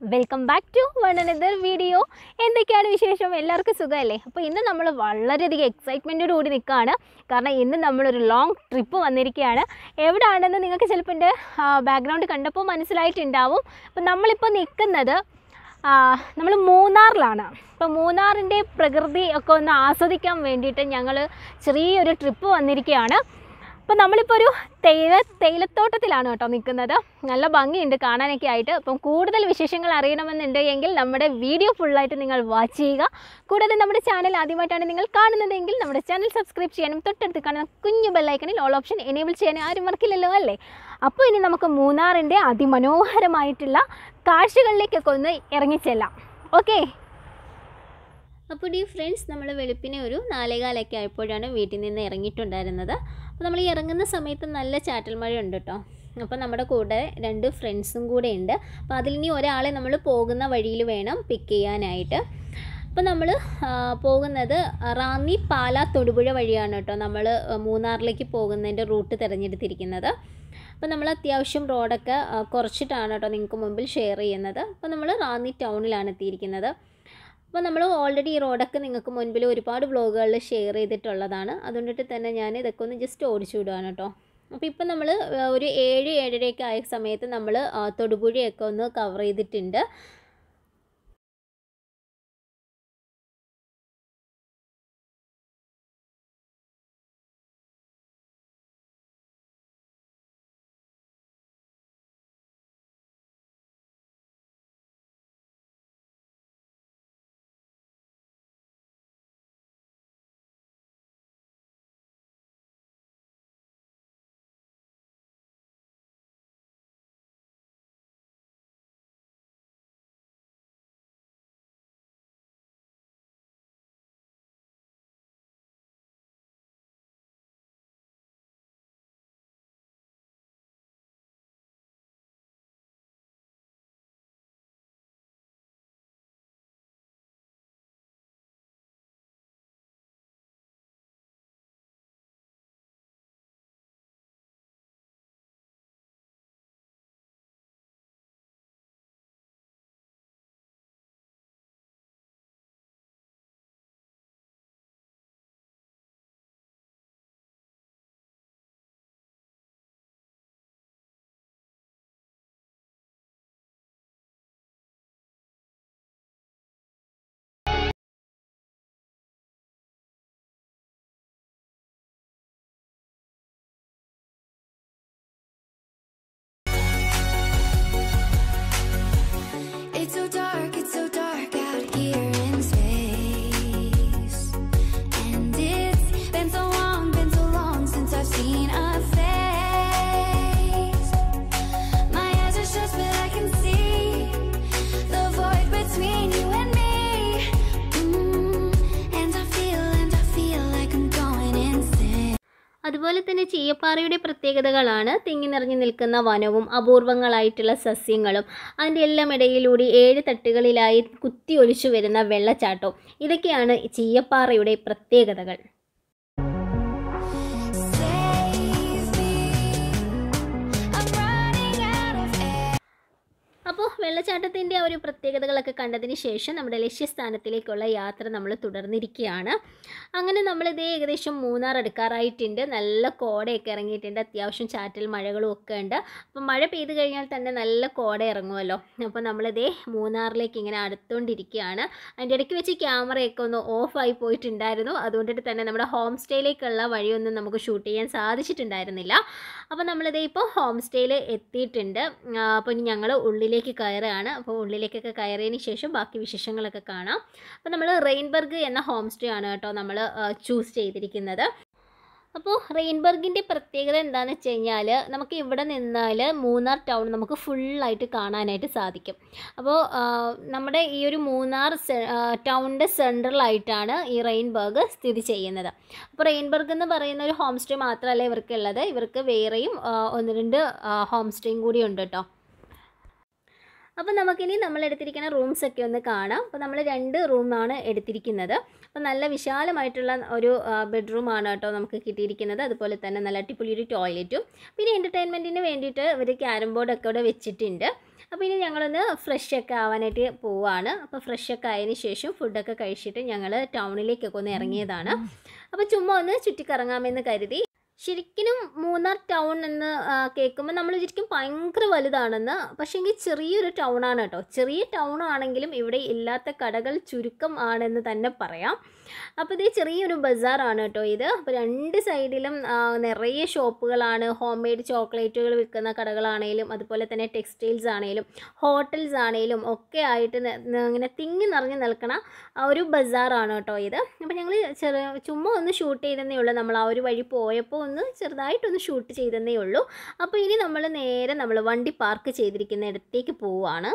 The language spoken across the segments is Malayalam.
Welcome back to one another video എന്തൊക്കെയാണ് വിശേഷം എല്ലാവർക്കും സുഖമല്ലേ അപ്പോൾ ഇന്ന് നമ്മൾ വളരെയധികം എക്സൈറ്റ്മെൻറ്റോട് കൂടി നിൽക്കുകയാണ് കാരണം ഇന്ന് നമ്മളൊരു ലോങ് ട്രിപ്പ് വന്നിരിക്കുകയാണ് എവിടെയാണെന്ന് നിങ്ങൾക്ക് ചിലപ്പോൾ എൻ്റെ ബാക്ക്ഗ്രൗണ്ട് കണ്ടപ്പോൾ മനസ്സിലായിട്ടുണ്ടാവും അപ്പോൾ നമ്മളിപ്പോൾ നിൽക്കുന്നത് നമ്മൾ മൂന്നാറിലാണ് അപ്പോൾ മൂന്നാറിൻ്റെ പ്രകൃതി ഒക്കെ ഒന്ന് ആസ്വദിക്കാൻ വേണ്ടിയിട്ട് ഞങ്ങൾ ചെറിയൊരു ട്രിപ്പ് വന്നിരിക്കുകയാണ് അപ്പോൾ നമ്മളിപ്പോൾ ഒരു തേയില തേയിലത്തോട്ടത്തിലാണ് കേട്ടോ നിൽക്കുന്നത് നല്ല ഭംഗിയുണ്ട് കാണാനൊക്കെ ആയിട്ട് അപ്പം കൂടുതൽ വിശേഷങ്ങൾ അറിയണമെന്നുണ്ട് എങ്കിൽ നമ്മുടെ വീഡിയോ ഫുള്ളായിട്ട് നിങ്ങൾ വാച്ച് ചെയ്യുക കൂടാതെ നമ്മുടെ ചാനൽ ആദ്യമായിട്ടാണ് നിങ്ങൾ കാണുന്നതെങ്കിൽ നമ്മുടെ ചാനൽ സബ്സ്ക്രൈബ് ചെയ്യാനും തൊട്ടടുത്ത് കാണുന്ന കുഞ്ഞു ബെല്ലൈക്കണിൽ ഓൾ ഓപ്ഷൻ എനേബിൾ ചെയ്യാനും ആരും മറക്കില്ലല്ലോ അല്ലേ അപ്പോൾ ഇനി നമുക്ക് മൂന്നാറിൻ്റെ അതിമനോഹരമായിട്ടുള്ള കാഴ്ചകളിലേക്കൊക്കെ ഒന്ന് ഇറങ്ങിച്ചെല്ലാം ഓക്കേ അപ്പോൾ ഡി ഫ്രണ്ട്സ് നമ്മൾ വെളുപ്പിനെ ഒരു നാലേകാലൊക്കെ ആയപ്പോഴാണ് വീട്ടിൽ നിന്ന് ഇറങ്ങിയിട്ടുണ്ടായിരുന്നത് അപ്പോൾ നമ്മൾ ഈ ഇറങ്ങുന്ന സമയത്ത് നല്ല ചാറ്റൽ മഴ ഉണ്ട് കേട്ടോ അപ്പോൾ നമ്മുടെ കൂടെ രണ്ട് ഫ്രണ്ട്സും കൂടെ ഉണ്ട് അപ്പോൾ അതിലിനി ഒരാളെ നമ്മൾ പോകുന്ന വഴിയിൽ വേണം പിക്ക് ചെയ്യാനായിട്ട് അപ്പോൾ നമ്മൾ പോകുന്നത് റാന്നി പാല തൊടുപുഴ വഴിയാണ് കേട്ടോ നമ്മൾ മൂന്നാറിലേക്ക് പോകുന്നതിൻ്റെ റൂട്ട് തിരഞ്ഞെടുത്തിരിക്കുന്നത് അപ്പോൾ നമ്മൾ അത്യാവശ്യം റോഡൊക്കെ ആ, കുറച്ചിട്ടാണ് കേട്ടോ നിങ്ങൾക്ക് മുമ്പിൽ ഷെയർ ചെയ്യുന്നത് അപ്പോൾ നമ്മൾ റാന്നി ടൗണിലാണ് എത്തിയിരിക്കുന്നത് അപ്പോൾ നമ്മൾ ഓൾറെഡി ഈ റോഡൊക്കെ നിങ്ങൾക്ക് മുൻപിൽ ഒരുപാട് വ്ളോഗുകളിൽ ഷെയർ ചെയ്തിട്ടുള്ളതാണ് അതുകൊണ്ടിട്ട് തന്നെ ഞാൻ ഇതൊക്കെ ഒന്ന് ജസ്റ്റ് ഓടിച്ചു വിടുകയാണ് കേട്ടോ അപ്പോൾ ഇപ്പം നമ്മൾ ഒരു ഏഴ് ഏഴരയൊക്കെ ആയ സമയത്ത് നമ്മൾ തൊടുപുഴയൊക്കെ ഒന്ന് കവർ ചെയ്തിട്ടുണ്ട് It's so dark, it's so dark out here in space. And it's been so long, been so long since I've seen a face. My eyes are shut, but I can see the void between you and me. Mm, and I feel, and I feel like I'm going insane. അതുപോലെ തന്നെ ചീയപ്പാറയുടെ പ്രത്യേകതകളാണ് തിങ്ങി നിറഞ്ഞു നിൽക്കുന്ന വനവും അപൂർവങ്ങളായിട്ടുള്ള സസ്യങ്ങളും അതിൻ്റെ എല്ലാം ഇടയിലൂടെ ഏഴ് തട്ടുകളിലായി കുത്തി ഒലിച്ചു വരുന്ന വെള്ളച്ചാട്ടവും ഇതൊക്കെയാണ് ചീയപ്പാറയുടെ പ്രത്യേകതകൾ Save me. I'm running out of air. അപ്പോൾ വെള്ളച്ചാട്ടത്തിൻ്റെ ആ ഒരു പ്രത്യേകതകളൊക്കെ കണ്ടതിന് ശേഷം നമ്മുടെ ലക്ഷ്യസ്ഥാനത്തിലേക്കുള്ള യാത്ര നമ്മൾ തുടർന്നിരിക്കുകയാണ് അങ്ങനെ നമ്മളിതേ ഏകദേശം മൂന്നാർ അടുക്കാറായിട്ടുണ്ട് നല്ല കോടയൊക്കെ ഇറങ്ങിയിട്ടുണ്ട് അത്യാവശ്യം ചാറ്റൽ മഴകളും ഒക്കെ ഉണ്ട് അപ്പോൾ മഴ പെയ്ത് കഴിഞ്ഞാൽ തന്നെ നല്ല കോട ഇറങ്ങുമല്ലോ അപ്പോൾ നമ്മളിതേ മൂന്നാറിലേക്ക് ഇങ്ങനെ അടുത്തുകൊണ്ടിരിക്കുകയാണ് അതിൻ്റെ ഇടയ്ക്ക് വെച്ച് ക്യാമറയൊക്കെ ഒന്ന് ഓഫായി പോയിട്ടുണ്ടായിരുന്നു അതുകൊണ്ടിട്ട് തന്നെ നമ്മുടെ ഹോം സ്റ്റേയിലേക്കുള്ള വഴിയൊന്നും നമുക്ക് ഷൂട്ട് ചെയ്യാൻ സാധിച്ചിട്ടുണ്ടായിരുന്നില്ല അപ്പോൾ നമ്മളിതേ ഇപ്പോൾ ഹോം സ്റ്റേയിൽ എത്തിയിട്ടുണ്ട് ആ, അപ്പോൾ ഇനി ഞങ്ങൾ ഉള്ളിലേക്ക് കയറുകയാണ് അപ്പോൾ ഉള്ളിലേക്കൊക്കെ കയറിയതിന് ശേഷം ബാക്കി വിശേഷങ്ങളൊക്കെ കാണാം അപ്പോൾ നമ്മൾ റെയിൻബർഗ് എന്ന ഹോം സ്റ്റേ ആണ് കേട്ടോ നമ്മൾ ചൂസ് ചെയ്തിരിക്കുന്നത് അപ്പോൾ റെയിൻബർഗിൻ്റെ പ്രത്യേകത എന്താണെന്ന് വെച്ച് കഴിഞ്ഞാൽ നമുക്ക് ഇവിടെ നിന്നാൽ മൂന്നാർ ടൗൺ നമുക്ക് ഫുള്ളായിട്ട് കാണാനായിട്ട് സാധിക്കും അപ്പോൾ ആ, നമ്മുടെ ഈ ഒരു മൂന്നാർ സെ- ആ, ടൗണിൻ്റെ സെൻട്രലായിട്ടാണ് ഈ റെയിൻബർഗ് സ്ഥിതി ചെയ്യുന്നത് അപ്പോൾ റെയിൻബർഗ് എന്ന് പറയുന്ന ഒരു ഹോം സ്റ്റേ മാത്രമല്ല ഇവർക്കുള്ളത് ഇവർക്ക് വേറെയും ആ, ഒന്ന് രണ്ട് ഹോം സ്റ്റേയും കൂടി ഉണ്ട് കേട്ടോ അപ്പോൾ നമുക്കിനി നമ്മൾ എടുത്തിരിക്കുന്ന റൂംസ് ഒക്കെ ഒന്ന് കാണാം അപ്പോൾ നമ്മൾ രണ്ട് റൂമാണ് എടുത്തിരിക്കുന്നത് അപ്പോൾ നല്ല വിശാലമായിട്ടുള്ള ഒരു ബെഡ്റൂമാണ് കേട്ടോ നമുക്ക് കിട്ടിയിരിക്കുന്നത് അതുപോലെ തന്നെ നല്ല അടിപൊളി ഒരു ടോയ്ലറ്റും പിന്നെ എൻ്റർടൈൻമെൻറ്റിന് വേണ്ടിയിട്ട് ഇവർ ക്യാരം ബോർഡൊക്കെ ഇവിടെ വെച്ചിട്ടുണ്ട് അപ്പോൾ ഇനി ഞങ്ങളൊന്ന് ഫ്രഷൊക്കെ ആവാനായിട്ട് പോവാണ് അപ്പോൾ ഫ്രഷൊക്കെ ആയതിന് ശേഷം ഫുഡൊക്കെ കഴിച്ചിട്ട് ഞങ്ങൾ ടൗണിലേക്കൊക്കെ ഒന്ന് ഇറങ്ങിയതാണ് അപ്പോൾ ചുമ്മാ ഒന്ന് ചുറ്റിക്കറങ്ങാമെന്ന് കരുതി ശരിക്കും മൂന്നാർ ടൗൺ എന്ന് കേൾക്കുമ്പോൾ നമ്മൾ ശരിക്കും ഭയങ്കര വലുതാണെന്ന് പക്ഷേ എങ്കിൽ ചെറിയൊരു ടൗൺ ആണ് കേട്ടോ ചെറിയ ടൗൺ ആണെങ്കിലും ഇവിടെ ഇല്ലാത്ത കടകൾ ചുരുക്കം ആണെന്ന് തന്നെ പറയാം അപ്പോൾ ഇത് ചെറിയൊരു ബസാറാണ് കേട്ടോ ഇത് അപ്പോൾ രണ്ട് സൈഡിലും ആ, നിറയെ ഷോപ്പുകളാണ് ഹോം മെയ്ഡ് ചോക്ലേറ്റുകൾ വിൽക്കുന്ന കടകളാണേലും അതുപോലെ തന്നെ ടെക്സ്റ്റൈൽസ് ആണേലും ഹോട്ടൽസ് ആണേലും ഒക്കെ ആയിട്ട് ന- ന- ഇങ്ങനെ തിങ്ങി നിറഞ്ഞു നിൽക്കണ ആ ഒരു ബസാറാണ് കേട്ടോ ഇത് അപ്പോൾ ഞങ്ങൾ ചെറു ചുമ്മാ ഒന്ന് ഷൂട്ട് ചെയ്തെന്നേ ഉള്ളൂ നമ്മൾ ആ ഒരു വഴി പോയപ്പോൾ ഒന്ന് ചെറുതായിട്ടൊന്ന് ഷൂട്ട് ചെയ്തെന്നേ ഉള്ളൂ അപ്പോൾ ഇനി നമ്മൾ നേരെ നമ്മൾ വണ്ടി പാർക്ക് ചെയ്തിരിക്കുന്ന ഇടത്തേക്ക് പോവുകയാണ്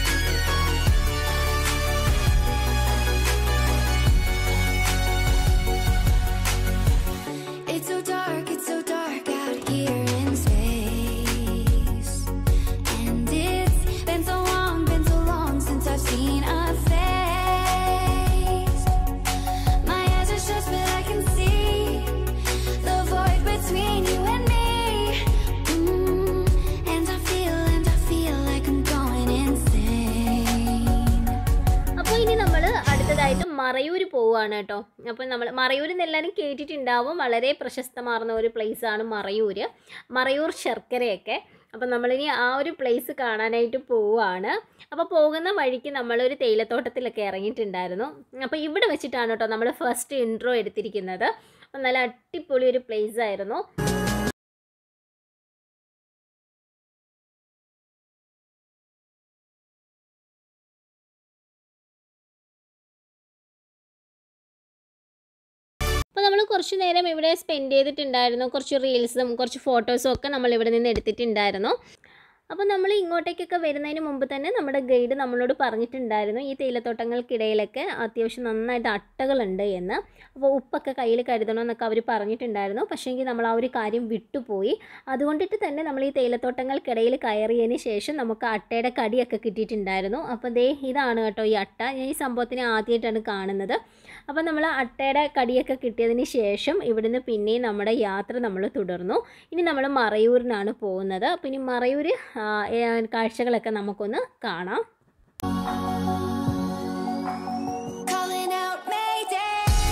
It's so dark, it's so dark out here in space. And it's been so long, been so long since I've seen a face. My eyes are shut, but I can see the void between you and me. Mm, and I feel, and I feel like I'm going insane. അപ്പോൾ ഇനി നമ്മൾ അടുത്തതായിട്ട് മറയൂർ പോവുകയാണ് കേട്ടോ അപ്പോൾ നമ്മൾ മറയൂർ എന്ന് എല്ലാവരും കേട്ടിട്ടുണ്ടാവും വളരെ പ്രശസ്തമാർന്ന ഒരു place ആണ് മറയൂർ മറയൂർ ശർക്കരയൊക്കെ അപ്പോൾ നമ്മളിനി ആ ഒരു പ്ലേസ് കാണാനായിട്ട് പോവുകയാണ് അപ്പോൾ പോകുന്ന വഴിക്ക് നമ്മളൊരു തേയിലത്തോട്ടത്തിലൊക്കെ ഇറങ്ങിയിട്ടുണ്ടായിരുന്നു അപ്പോൾ ഇവിടെ വെച്ചിട്ടാണ് കേട്ടോ നമ്മൾ ഫസ്റ്റ് ഇൻട്രോ എടുത്തിരിക്കുന്നത് അപ്പോൾ നല്ല അടിപൊളി ഒരു place ആയിരുന്നു അപ്പോൾ നമ്മൾ കുറച്ച് നേരം ഇവിടെ സ്പെൻഡ് ചെയ്തിട്ടുണ്ടായിരുന്നു കുറച്ച് റീൽസും കുറച്ച് ഫോട്ടോസും ഒക്കെ നമ്മൾ ഇവിടെ നിന്ന് എടുത്തിട്ടുണ്ടായിരുന്നു അപ്പോൾ നമ്മൾ ഇങ്ങോട്ടേക്കൊക്കെ വരുന്നതിന് മുമ്പ് തന്നെ നമ്മുടെ ഗൈഡ് നമ്മളോട് പറഞ്ഞിട്ടുണ്ടായിരുന്നു ഈ തേയിലത്തോട്ടങ്ങൾക്കിടയിലൊക്കെ അത്യാവശ്യം നന്നായിട്ട് അട്ടകളുണ്ട് എന്ന് അപ്പോൾ ഉപ്പൊക്കെ കയ്യിൽ കരുതണമെന്നൊക്കെ അവർ പറഞ്ഞിട്ടുണ്ടായിരുന്നു പക്ഷേങ്കിൽ നമ്മൾ ആ ഒരു കാര്യം വിട്ടുപോയി അതുകൊണ്ടിട്ട് തന്നെ നമ്മൾ ഈ തേയിലത്തോട്ടങ്ങൾക്കിടയിൽ കയറിയതിന് ശേഷം നമുക്ക് അട്ടയുടെ കടിയൊക്കെ കിട്ടിയിട്ടുണ്ടായിരുന്നു അപ്പോൾ ദേ ഇതാണ് കേട്ടോ ഈ അട്ട ഞാൻ ഈ സംഭവത്തിനെ ആദ്യമായിട്ടാണ് കാണുന്നത് അപ്പോൾ നമ്മൾ അട്ടയുടെ കടിയൊക്കെ കിട്ടിയതിന് ശേഷം ഇവിടുന്ന് പിന്നെയും നമ്മുടെ യാത്ര നമ്മൾ തുടർന്നു ഇനി നമ്മൾ മറയൂരിനാണ് പോകുന്നത് അപ്പോൾ ഇനി മറയൂർ ആ, ഏ, കാഴ്ചകളൊക്കെ നമുക്കൊന്ന് കാണാം Calling out Mayday.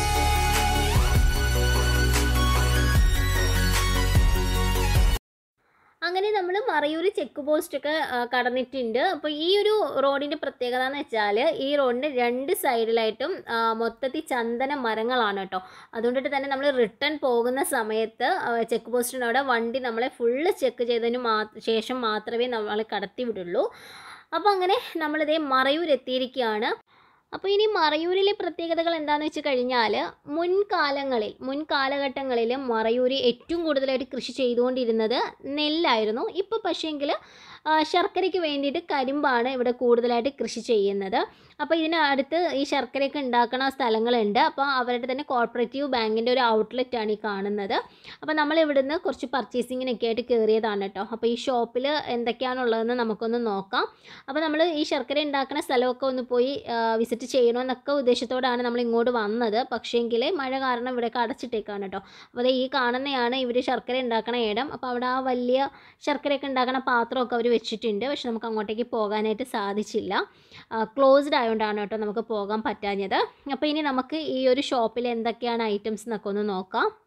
അങ്ങനെ നമ്മൾ മറയൂർ ചെക്ക് പോസ്റ്റൊക്കെ ആ, കടന്നിട്ടുണ്ട് അപ്പോൾ ഈ ഒരു റോഡിൻ്റെ പ്രത്യേകത എന്ന് വെച്ചാൽ ഈ റോഡിൻ്റെ രണ്ട് സൈഡിലായിട്ടും ആ, മൊത്തത്തിൽ ചന്ദന മരങ്ങളാണ് കേട്ടോ അതുകൊണ്ടിട്ട് തന്നെ നമ്മൾ റിട്ടേൺ പോകുന്ന സമയത്ത് ചെക്ക് പോസ്റ്റിൻ്റെ അവിടെ വണ്ടി നമ്മളെ ഫുള്ള് ചെക്ക് ചെയ്തതിന് മാ ശേഷം മാത്രമേ നമ്മൾ കടത്തി വിടുള്ളൂ അപ്പോൾ അങ്ങനെ നമ്മളിതേ മറയൂർ എത്തിയിരിക്കുകയാണ് അപ്പോൾ ഇനി മറയൂരിലെ പ്രത്യേകതകൾ എന്താണെന്ന് വെച്ച് കഴിഞ്ഞാൽ മുൻകാലങ്ങളിൽ മുൻ കാലഘട്ടങ്ങളിൽ മറയൂർ ഏറ്റവും കൂടുതലായിട്ട് കൃഷി ചെയ്തുകൊണ്ടിരുന്നത് നെല്ലായിരുന്നു ഇപ്പോൾ പക്ഷേങ്കിൽ ശർക്കരയ്ക്ക് വേണ്ടിയിട്ട് കരിമ്പാണ് ഇവിടെ കൂടുതലായിട്ട് കൃഷി ചെയ്യുന്നത് അപ്പോൾ ഇതിനടുത്ത് ഈ ശർക്കരയൊക്കെ ഉണ്ടാക്കുന്ന സ്ഥലങ്ങളുണ്ട് അപ്പോൾ അവരുടെ തന്നെ കോർപ്പറേറ്റീവ് ബാങ്കിൻ്റെ ഒരു ഔട്ട്ലെറ്റ് ആണ് ഈ കാണുന്നത് അപ്പോൾ നമ്മൾ ഇവിടുന്ന് കുറച്ച് പർച്ചേസിങ്ങിനൊക്കെ ആയിട്ട് കയറിയതാണ് കേട്ടോ അപ്പോൾ ഈ ഷോപ്പിൽ എന്തൊക്കെയാണുള്ളതെന്ന് നമുക്കൊന്ന് നോക്കാം അപ്പോൾ നമ്മൾ ഈ ശർക്കര ഉണ്ടാക്കുന്ന സ്ഥലമൊക്കെ ഒന്ന് പോയി വിസിറ്റ് ചെയ്യണമെന്നൊക്കെ ഉദ്ദേശത്തോടാണ് നമ്മൾ ഇങ്ങോട്ട് വന്നത് പക്ഷേങ്കിൽ മഴ കാരണം ഇവിടെയൊക്കെ അടച്ചിട്ടേക്കാണ് കേട്ടോ അപ്പോൾ ദേ ഈ കാണുന്നതാണ് ഇവർ ശർക്കര ഉണ്ടാക്കണ ഇടം അപ്പോൾ അവിടെ ആ വലിയ ശർക്കരയൊക്കെ ഉണ്ടാക്കണ പാത്രമൊക്കെ അവർ വെച്ചിട്ടുണ്ട് പക്ഷെ നമുക്ക് അങ്ങോട്ടേക്ക് പോകാനായിട്ട് സാധിച്ചില്ല ക്ലോസ്ഡ് ആയതുകൊണ്ടാണ് കേട്ടോ നമുക്ക് പോകാൻ പറ്റാഞ്ഞത് അപ്പോൾ ഇനി നമുക്ക് ഈ ഒരു ഷോപ്പിൽ എന്തൊക്കെയാണ് ഐറ്റംസ് എന്നൊക്കെ ഒന്ന് നോക്കാം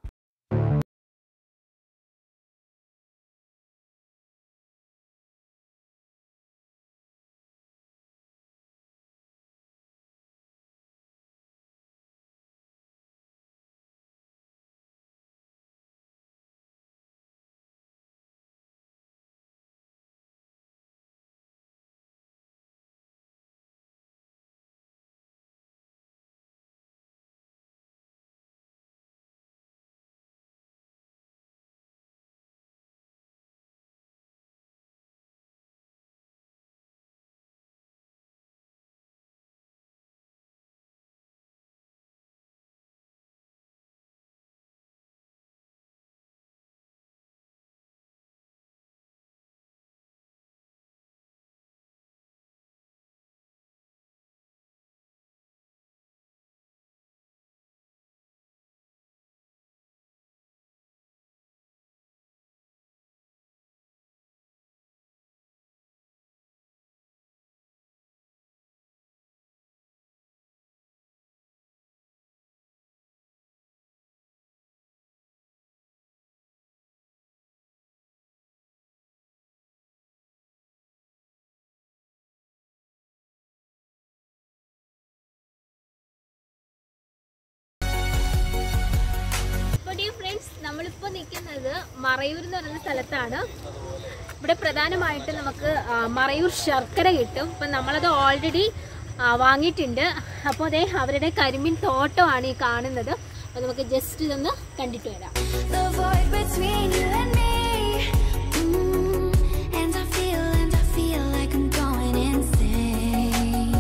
ഡിയർ ഫ്രണ്ട്സ് നമ്മളിപ്പോൾ നിൽക്കുന്നത് മറയൂർ എന്ന് പറയുന്ന സ്ഥലത്താണ് ഇവിടെ പ്രധാനമായിട്ട് നമുക്ക് ആ, മറയൂർ ശർക്കര കിട്ടും ഇപ്പം നമ്മളത് ഓൾറെഡി വാങ്ങിയിട്ടുണ്ട് അപ്പോൾ അതേ അവരുടെ കരിമീൻ തോട്ടമാണ് ഈ കാണുന്നത് അപ്പോൾ നമുക്ക് ജസ്റ്റ് ഇതൊന്ന് കണ്ടിട്ട് വരാം The void between you and me. Mm, and I feel, and I feel like I'm going insane.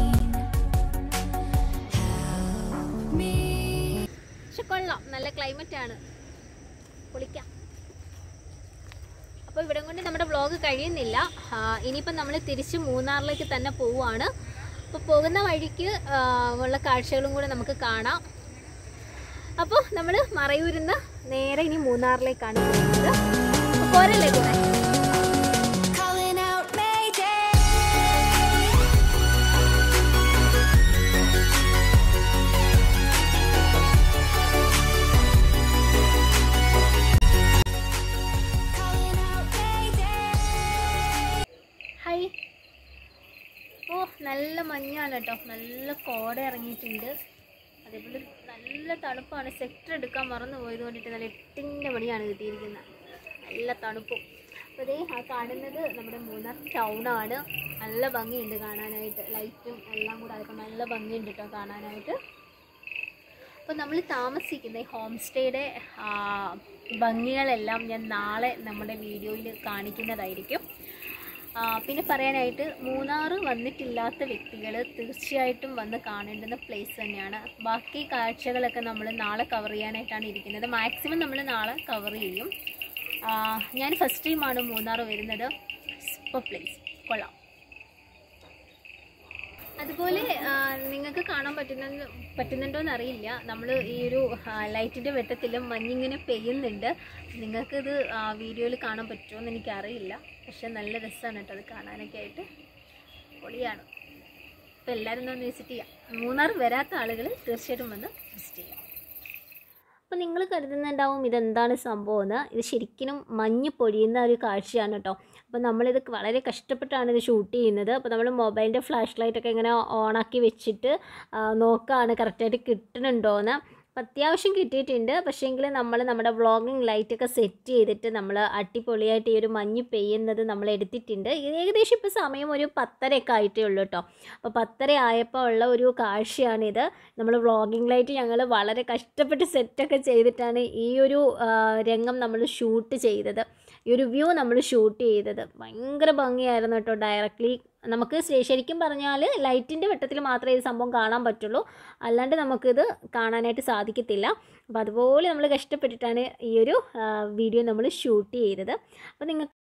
Help me. പക്ഷെ കൊള്ളാം നല്ല ക്ലൈമറ്റ് ആണ് പൊളിക്കാം അപ്പോൾ ഇവിടെ കൊണ്ട് നമ്മുടെ വ്ളോഗ് കഴിയുന്നില്ല ആ, ഇനിയിപ്പം നമ്മൾ തിരിച്ച് മൂന്നാറിലേക്ക് തന്നെ പോവുകയാണ് അപ്പോൾ പോകുന്ന വഴിക്ക് ആ, ഉള്ള കാഴ്ചകളും കൂടെ നമുക്ക് കാണാം അപ്പോൾ നമ്മൾ മറയൂരിൽ നിന്ന് നേരെ ഇനി മൂന്നാറിലേക്കാണ് പോകുന്നത് അപ്പോൾ പോരല്ലേ കൂടെ Calling out Mayday. Calling out Mayday. Hi ഓ നല്ല മഞ്ഞാണ് കേട്ടോ നല്ല കോട ഇറങ്ങിയിട്ടുണ്ട് അതേപോലെ നല്ല തണുപ്പാണ് സെക്ടർ എടുക്കാൻ മറന്നു പോയത് കൊണ്ടിട്ട് നല്ല എട്ടിൻ്റെ മണിയാണ് കിട്ടിയിരിക്കുന്നത് നല്ല തണുപ്പും അപ്പോൾ അതേ ആ കാണുന്നത് നമ്മുടെ മൂന്നാർ ടൗണാണ് നല്ല ഭംഗിയുണ്ട് കാണാനായിട്ട് ലൈറ്റും എല്ലാം കൂടെ ആയപ്പോൾ നല്ല ഭംഗിയുണ്ട് കേട്ടോ കാണാനായിട്ട് അപ്പോൾ നമ്മൾ താമസിക്കുന്ന ഈ ഹോം സ്റ്റേയുടെ ഭംഗികളെല്ലാം ഞാൻ നാളെ നമ്മുടെ വീഡിയോയിൽ കാണിക്കുന്നതായിരിക്കും ആ, പിന്നെ പറയാനായിട്ട് മൂന്നാർ വന്നിട്ടില്ലാത്ത വ്യക്തികൾ തീർച്ചയായിട്ടും വന്ന് കാണേണ്ടുന്ന പ്ലേസ് തന്നെയാണ് ബാക്കി കാഴ്ചകളൊക്കെ നമ്മൾ നാളെ കവർ ചെയ്യാനായിട്ടാണ് ഇരിക്കുന്നത് മാക്സിമം നമ്മൾ നാളെ കവർ ചെയ്യും ആ, ഞാൻ ഫസ്റ്റ് ടൈമാണ് മൂന്നാർ വരുന്നത് സൂപ്പർ പ്ലേസ് കൊള്ളാം അതുപോലെ ആ, നിങ്ങൾക്ക് കാണാൻ പറ്റുന്ന പറ്റുന്നുണ്ടോയെന്ന് അറിയില്ല നമ്മൾ ഈ ഒരു ലൈറ്റിൻ്റെ വെട്ടത്തിലും മഞ്ഞിങ്ങനെ പെയ്യുന്നുണ്ട് നിങ്ങൾക്കിത് വീഡിയോയിൽ കാണാൻ പറ്റുമോ എന്ന് എനിക്കറിയില്ല പക്ഷെ നല്ല രസമാണ് കേട്ടോ അത് കാണാനൊക്കെ ആയിട്ട് പൊളിയാണ് അപ്പോൾ എല്ലാവരും ഒന്ന് വിസിറ്റ് ചെയ്യാം മൂന്നാർ വരാത്ത ആളുകൾ തീർച്ചയായിട്ടും വന്ന് വിസിറ്റ് ചെയ്യാം അപ്പോൾ നിങ്ങൾ കരുതുന്നുണ്ടാവും ഇതെന്താണ് സംഭവം എന്ന് ഇത് ശരിക്കും മഞ്ഞ് പൊഴിയുന്ന ഒരു കാഴ്ചയാണ് കേട്ടോ അപ്പോൾ നമ്മളിത് വളരെ കഷ്ടപ്പെട്ടാണ് ഇത് ഷൂട്ട് ചെയ്യുന്നത് അപ്പോൾ നമ്മൾ മൊബൈലിൻ്റെ ഫ്ലാഷ് ലൈറ്റൊക്കെ ഇങ്ങനെ ഓണാക്കി വെച്ചിട്ട് ആ, നോക്കുകയാണ് കറക്റ്റായിട്ട് കിട്ടുന്നുണ്ടോയെന്ന് അപ്പോൾ അത്യാവശ്യം കിട്ടിയിട്ടുണ്ട് പക്ഷേങ്കിൽ നമ്മൾ നമ്മുടെ വ്ളോഗിങ് ലൈറ്റൊക്കെ സെറ്റ് ചെയ്തിട്ട് നമ്മൾ അടിപൊളിയായിട്ട് ഈ ഒരു മഞ്ഞ് പെയ്യുന്നത് നമ്മൾ എടുത്തിട്ടുണ്ട് ഇത് ഏകദേശം ഇപ്പോൾ സമയം ഒരു പത്തരയൊക്കെ ആയിട്ടേ ഉള്ളൂ കേട്ടോ അപ്പോൾ പത്തര ആയപ്പോൾ ഉള്ള ഒരു കാഴ്ചയാണിത് നമ്മൾ വ്ളോഗിങ് ലൈറ്റ് ഞങ്ങൾ വളരെ കഷ്ടപ്പെട്ട് സെറ്റൊക്കെ ചെയ്തിട്ടാണ് ഈ ഒരു ആ, രംഗം നമ്മൾ ഷൂട്ട് ചെയ്തത് ഈ ഒരു വ്യൂ നമ്മൾ ഷൂട്ട് ചെയ്തത് ഭയങ്കര ഭംഗിയായിരുന്നു കേട്ടോ ഡയറക്റ്റ്ലി നമുക്ക് ശ- ശരിക്കും പറഞ്ഞാൽ ലൈറ്റിൻ്റെ വെട്ടത്തിൽ മാത്രമേ ഇത് സംഭവം കാണാൻ പറ്റുള്ളൂ അല്ലാണ്ട് നമുക്കിത് കാണാനായിട്ട് സാധിക്കത്തില്ല അപ്പോൾ അതുപോലെ നമ്മൾ കഷ്ടപ്പെട്ടിട്ടാണ് ഈ ഒരു വീഡിയോ നമ്മൾ ഷൂട്ട് ചെയ്തത് അപ്പോൾ നിങ്ങൾക്ക്